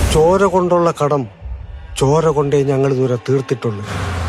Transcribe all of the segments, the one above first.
ചോര കൊണ്ടുള്ള കടം ചോര കൊണ്ടേ ഞങ്ങൾ ഇതുവരെ തീർത്തിട്ടുള്ളൂ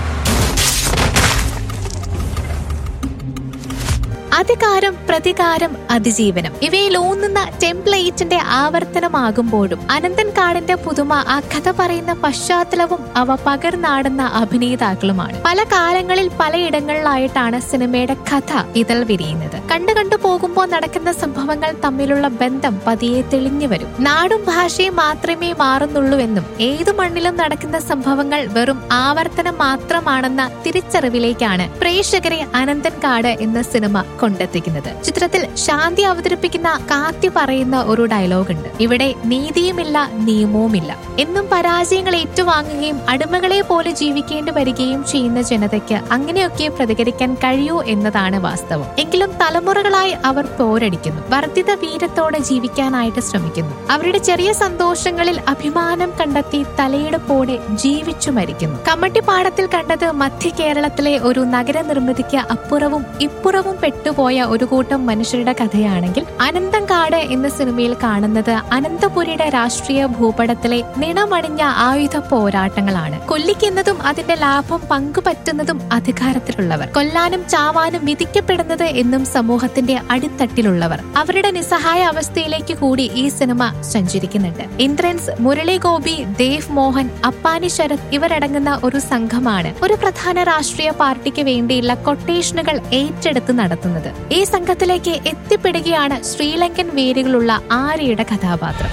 അധികാരം പ്രതികാരം അതിജീവനം ഇവയിൽ ഊന്നുന്ന ടെംപ്ലേറ്റിന്റെ ആവർത്തനമാകുമ്പോഴും അനന്തൻ കാടിന്റെ പുതുമ ആ കഥ പറയുന്ന പശ്ചാത്തലവും അവ പകർന്നാടുന്ന അഭിനേതാക്കളുമാണ് പല കാലങ്ങളിൽ പലയിടങ്ങളിലായിട്ടാണ് സിനിമയുടെ കഥ ഇതൾ വിരിയുന്നത് കണ്ടു കണ്ടു പോകുമ്പോൾ നടക്കുന്ന സംഭവങ്ങൾ തമ്മിലുള്ള ബന്ധം പതിയെ തെളിഞ്ഞു വരും നാടും ഭാഷയും മാത്രമേ മാറുന്നുള്ളൂവെന്നും ഏതു മണ്ണിലും നടക്കുന്ന സംഭവങ്ങൾ വെറും ആവർത്തനം മാത്രമാണെന്ന തിരിച്ചറിവിലേക്കാണ് പ്രേക്ഷകരെ അനന്തൻ കാട് എന്ന സിനിമ കൊണ്ടെത്തിക്കുന്നത് ചിത്രത്തിൽ ശാന്തി അവതരിപ്പിക്കുന്ന കാത്തി പറയുന്ന ഒരു ഡയലോഗ് ഉണ്ട് ഇവിടെ നീതിയുമില്ല നിയമവുമില്ല എന്നും പരാജയങ്ങൾ ഏറ്റുവാങ്ങുകയും അടിമകളെ പോലെ ജീവിക്കേണ്ടി വരികയും ചെയ്യുന്ന ജനതയ്ക്ക് അങ്ങനെയൊക്കെ പ്രതികരിക്കാൻ കഴിയൂ എന്നതാണ് വാസ്തവം എങ്കിലും തലമുറകളായി അവർ പോരടിക്കുന്നു വർദ്ധിത വീരത്തോടെ ജീവിക്കാനായിട്ട് ശ്രമിക്കുന്നു അവരുടെ ചെറിയ സന്തോഷങ്ങളിൽ അഭിമാനം കണ്ടെത്തി തലയെടുപ്പോടെ ജീവിച്ചു മരിക്കുന്നു കമ്മട്ടിപ്പാടത്തിൽ കണ്ടത് മധ്യ കേരളത്തിലെ ഒരു നഗര നിർമ്മിതിക്ക് അപ്പുറവും ഇപ്പുറവും പെട്ടുപോയ ഒരു കൂട്ടം മനുഷ്യരുടെ കഥയാണെങ്കിൽ അനന്തംകാട് എന്ന സിനിമയിൽ കാണുന്നത് അനന്തപുരിയുടെ രാഷ്ട്രീയ ഭൂപടത്തിലെ നിണമണിഞ്ഞ ആയുധ പോരാട്ടങ്ങളാണ് കൊല്ലിക്കുന്നതും അതിന്റെ ലാഭം പങ്കുപറ്റുന്നതും അധികാരത്തിലുള്ളവർ കൊല്ലാനും ചാവാനും വിധിക്കപ്പെടുന്നത് എന്നും സമൂഹത്തിന്റെ അടിത്തട്ടിലുള്ളവർ അവരുടെ നിസ്സഹായ അവസ്ഥയിലേക്ക് കൂടി ഈ സിനിമ സഞ്ചരിക്കുന്നുണ്ട് ഇന്ദ്രൻസ് മുരളി ഗോപി ദേവ് മോഹൻ അപ്പാനി ശരത് ഇവരടങ്ങുന്ന ഒരു സംഘമാണ് ഒരു പ്രധാന രാഷ്ട്രീയ പാർട്ടിക്ക് വേണ്ടിയുള്ള കൊട്ടേഷനുകൾ ഏറ്റെടുത്ത് നടത്തുന്നത് ഈ സംഘത്തിലേക്ക് എത്തിപ്പെടുകയാണ് ശ്രീലങ്കൻ വേരുകളുള്ള ആര്യയുടെ കഥാപാത്രം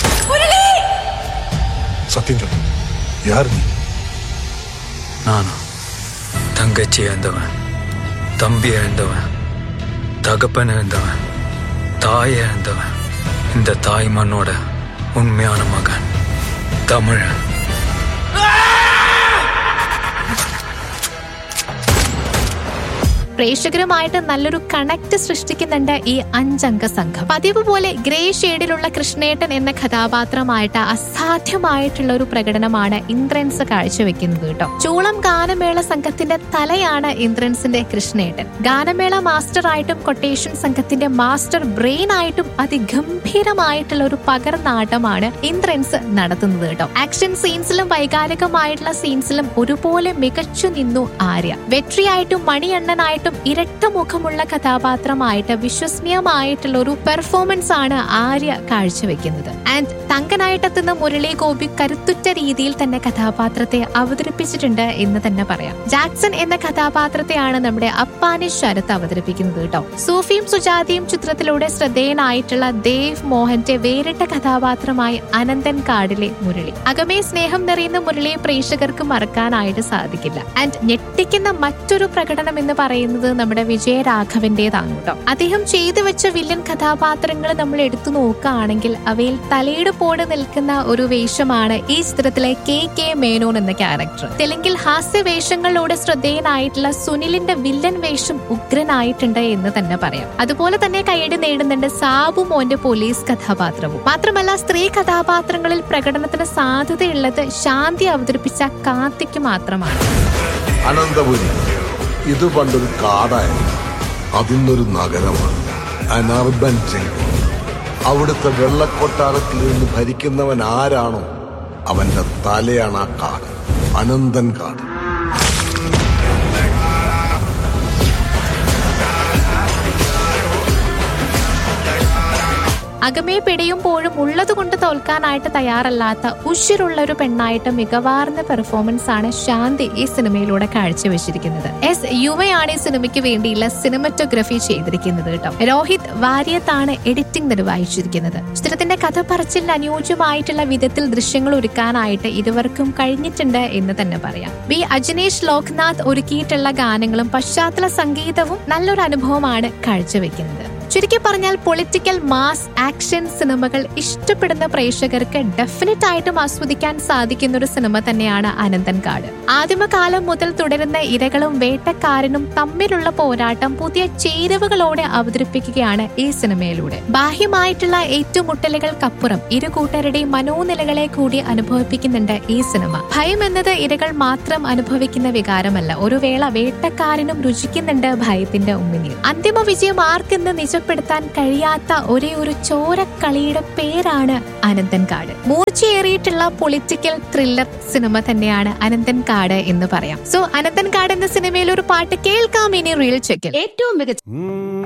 സത്യം ചൊല്ലു യാർ നീ ನಾನು ತಂಗಚ್ಚಿ ಅಂದವன் தம்பி இழந்தவன் தகப்பன் இழந்தவன் தாயை இழந்தவன் இந்த தாய் மண்ணோட உண்மையான மகன் தமிழன் പ്രേക്ഷകരുമായിട്ട് നല്ലൊരു കണക്ട് സൃഷ്ടിക്കുന്നുണ്ട് ഈ അഞ്ചംഗ സംഘം പതിവ് പോലെ ഗ്രേ ഷെയ്ഡിലുള്ള കൃഷ്ണേട്ടൻ എന്ന കഥാപാത്രമായിട്ട് അസാധ്യമായിട്ടുള്ള ഒരു പ്രകടനമാണ് ഇന്ദ്രൻസ് കാഴ്ചവെക്കുന്നത് കേട്ടോ ചൂളം ഗാനമേള സംഘത്തിന്റെ തലയാണ് ഇന്ദ്രൻസിന്റെ കൃഷ്ണേട്ടൻ ഗാനമേള മാസ്റ്റർ ആയിട്ടും കൊട്ടേഷൻ സംഘത്തിന്റെ മാസ്റ്റർ ബ്രെയിൻ ആയിട്ടും അതിഗംഭീരമായിട്ടുള്ള ഒരു പകർനാട്ടമാണ് ഇന്ദ്രൻസ് നടത്തുന്നത് കേട്ടോ ആക്ഷൻ സീൻസിലും വൈകാരികമായിട്ടുള്ള സീൻസിലും ഒരുപോലെ മികച്ചു നിന്നു ആര്യ വെട്രിയായിട്ടും മണിയണ്ണനായിട്ടും ഇരട്ട മുഖമുള്ള കഥാപാത്രമായിട്ട് വിശ്വസനീയമായിട്ടുള്ള ഒരു പെർഫോമൻസ് ആണ് ആര്യ കാഴ്ചവെക്കുന്നത് ആൻഡ് തങ്കനായിട്ടെത്തുന്ന മുരളി ഗോപി കരുത്തുറ്റ രീതിയിൽ തന്നെ കഥാപാത്രത്തെ അവതരിപ്പിച്ചിട്ടുണ്ട് എന്ന് തന്നെ പറയാം ജാക്സൺ എന്ന കഥാപാത്രത്തെയാണ് നമ്മുടെ അപ്പാനി ശരത്ത് അവതരിപ്പിക്കുന്നത് കേട്ടോ സൂഫിയും സുജാതയും ചിത്രത്തിലൂടെ ശ്രദ്ധേയനായിട്ടുള്ള ദേവ് മോഹന്റെ വേറിട്ട കഥാപാത്രമായി അനന്തൻ കാടിലെ മുരളി അകമേ സ്നേഹം നിറയുന്ന മുരളിയെ പ്രേക്ഷകർക്ക് മറക്കാനായിട്ട് സാധിക്കില്ല ആൻഡ് ഞെട്ടിക്കുന്ന മറ്റൊരു പ്രകടനം എന്ന് പറയുന്നത് നമ്മുടെ വിജയരാഘവന്റേതാണ് കേട്ടോ അദ്ദേഹം ചെയ്തു വെച്ച വില്ലൻ കഥാപാത്രങ്ങൾ നമ്മൾ എടുത്തു നോക്കുകയാണെങ്കിൽ അവയിൽ തലയെടുപ്പോട് നിൽക്കുന്ന ഒരു വേഷമാണ് ഈ ചിത്രത്തിലെ കെ കെ മേനോൻ എന്ന ക്യാരക്ടർ തെലുങ്കിൽ ഹാസ്യ വേഷങ്ങളിലൂടെ ശ്രദ്ധേയനായിട്ടുള്ള സുനിലിന്റെ വില്ലൻ വേഷം ഉഗ്രനായിട്ടുണ്ട് എന്ന് തന്നെ പറയാം അതുപോലെ തന്നെ കൈയടി നേടുന്നുണ്ട് സാബു മോന്റെ പോലീസ് കഥാപാത്രവും മാത്രമല്ല സ്ത്രീ കഥാപാത്രങ്ങളിൽ പ്രകടനത്തിന് സാധ്യതയുള്ളത് ശാന്തി അവതരിപ്പിച്ച കാർത്തിക്ക് മാത്രമാണ് അനന്തപുരി ഇത് പണ്ടൊരു കാടായിരുന്നു അതിന്നൊരു നഗരമാണ് അനർബൻ സിംഗ് അവിടുത്തെ വെള്ളക്കൊട്ടാരത്തിൽ നിന്ന് ഭരിക്കുന്നവൻ ആരാണോ അവന്റെ തലയാണ് ആ കാട് അനന്തൻ കാട് അകമേ പിടയുമ്പോഴും ഉള്ളതുകൊണ്ട് തോൽക്കാനായിട്ട് തയ്യാറല്ലാത്ത ഉഷിരുള്ള ഒരു പെണ്ണായിട്ട് മികവാർന്ന പെർഫോമൻസ് ആണ് ശാന്തി ഈ സിനിമയിലൂടെ കാഴ്ചവെച്ചിരിക്കുന്നത് എസ് യുവയാണ് ഈ സിനിമയ്ക്ക് വേണ്ടിയുള്ള സിനിമറ്റോഗ്രഫി ചെയ്തിരിക്കുന്നത് കേട്ടോ രോഹിത് വാര്യത്താണ് എഡിറ്റിംഗ് നിർവഹിച്ചിരിക്കുന്നത് ചിത്രത്തിന്റെ കഥ പറച്ചിലിന് അനുയോജ്യമായിട്ടുള്ള വിധത്തിൽ ദൃശ്യങ്ങൾ ഒരുക്കാനായിട്ട് ഇരുവർക്കും കഴിഞ്ഞിട്ടുണ്ട് എന്ന് തന്നെ പറയാം ബി അജനേഷ് ലോക്നാഥ് ഒരുക്കിയിട്ടുള്ള ഗാനങ്ങളും പശ്ചാത്തല സംഗീതവും നല്ലൊരു അനുഭവമാണ് കാഴ്ചവെക്കുന്നത് ചുരുക്കി പറഞ്ഞാൽ പൊളിറ്റിക്കൽ മാസ് ആക്ഷൻ സിനിമകൾ ഇഷ്ടപ്പെടുന്ന പ്രേക്ഷകർക്ക് ഡെഫിനറ്റ് ആയിട്ടും ആസ്വദിക്കാൻ സാധിക്കുന്ന ഒരു സിനിമ തന്നെയാണ് അനന്തൻ കാട് ആദിമകാലം മുതൽ തുടരുന്ന ഇരകളും വേട്ടക്കാരനും തമ്മിലുള്ള പോരാട്ടം പുതിയ ചേരുവകളോടെ അവതരിപ്പിക്കുകയാണ് ഈ സിനിമയിലൂടെ ബാഹ്യമായിട്ടുള്ള ഏറ്റുമുട്ടലുകൾക്കപ്പുറം ഇരു കൂട്ടരുടെയും മനോനിലകളെ കൂടി അനുഭവിപ്പിക്കുന്നുണ്ട് ഈ സിനിമ ഭയം എന്നത് ഇരകൾ മാത്രം അനുഭവിക്കുന്ന വികാരമല്ല ഒരു വേള വേട്ടക്കാരനും രുചിക്കുന്നുണ്ട് ഭയത്തിന്റെ ഉമ്മിനീർ അന്തിമ വിജയം ആർക്കെന്ന് നിജ നഷ്ടപ്പെടുത്താൻ കഴിയാത്ത ഒരേ ഒരു ചോരക്കളിയുടെ പേരാണ് അനന്തൻകാട് മൂർച്ചയേറിയിട്ടുള്ള പൊളിറ്റിക്കൽ ത്രില്ലർ സിനിമ തന്നെയാണ് അനന്തൻകാട് എന്ന് പറയാം സോ അനന്തൻകാട് എന്ന സിനിമയിൽ ഒരു പാട്ട് കേൾക്കാം ഇനി റീൽ ചെക്കിൽ ഏറ്റവും മികച്ച